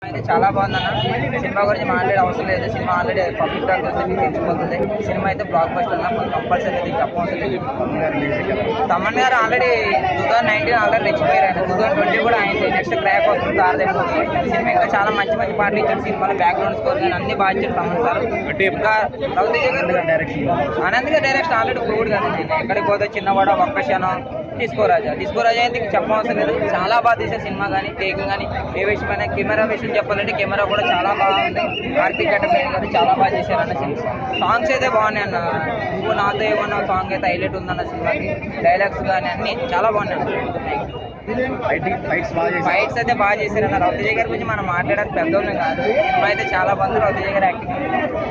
అయితే చాలా బాగుందన్న సినిమా గురించి మాట్లాడే అవసరం లేదు సినిమా ఆల్రెడీ పబ్లిక్ టాక్ వస్తే మీకు తెలిసిపోతుంది సినిమా అయితే బ్లాక్ బస్టర్ అన్న కంపల్సరీ ఇది చెప్పవసరం లేదు తమన్ గారు already two thousand nineteen already రెచ్చిపోయారు ఆయన టూ థౌసండ్ ట్వంటీ కూడా ఆయన నెక్స్ట్ క్రాక్ అవుతుంది తారదేమో సినిమా ఇంకా చాలా మంచి మంచి పాటలు ఇచ్చాడు సినిమాలో బ్యాక్గ్రౌండ్ స్కోర్ కానీ అన్ని బాగా ఇచ్చాడు తమన్ సార్ ఇంకా రవితేజ గారు డైరెక్షన్ ఆనంద్ గారు డైరెక్షన్ ఆల్రెడీ ప్రూవ్డ్ కదండి ఎక్కడికి పోతే చిన్నవాడ ఒక్క క్షణం డిస్కో రాజా డిస్కో రాజా అయితే ఇంక చెప్పవసరం లేదు చాలా బాగా తీసే సినిమా కానీ టేకింగ్ కానీ ఏ విషయం అయినా కెమెరా విషయం చెప్పాలంటే కెమెరా కూడా చాలా బాగుంది కార్తీక్ గట్టపేట గారు చాలా బాగా చేశారు అన్న సినిమా సాంగ్స్ అయితే బాగున్నాయి అన్న నువ్వు నాతో ఏమన్నా సాంగ్ అయితే హైలైట్ ఉందన్న సినిమాకి డైలాగ్స్ కానీ అన్ని చాలా బాగున్నాయి ఫైట్స్ అయితే బాగా చేశారు అన్న రవితేజ గారి గురించి మనం మాట్లాడడానికి పెద్దోళ్ళం కాదు సినిమా అయితే చాలా బాగుంది రవితేజ గారి యాక్టింగ్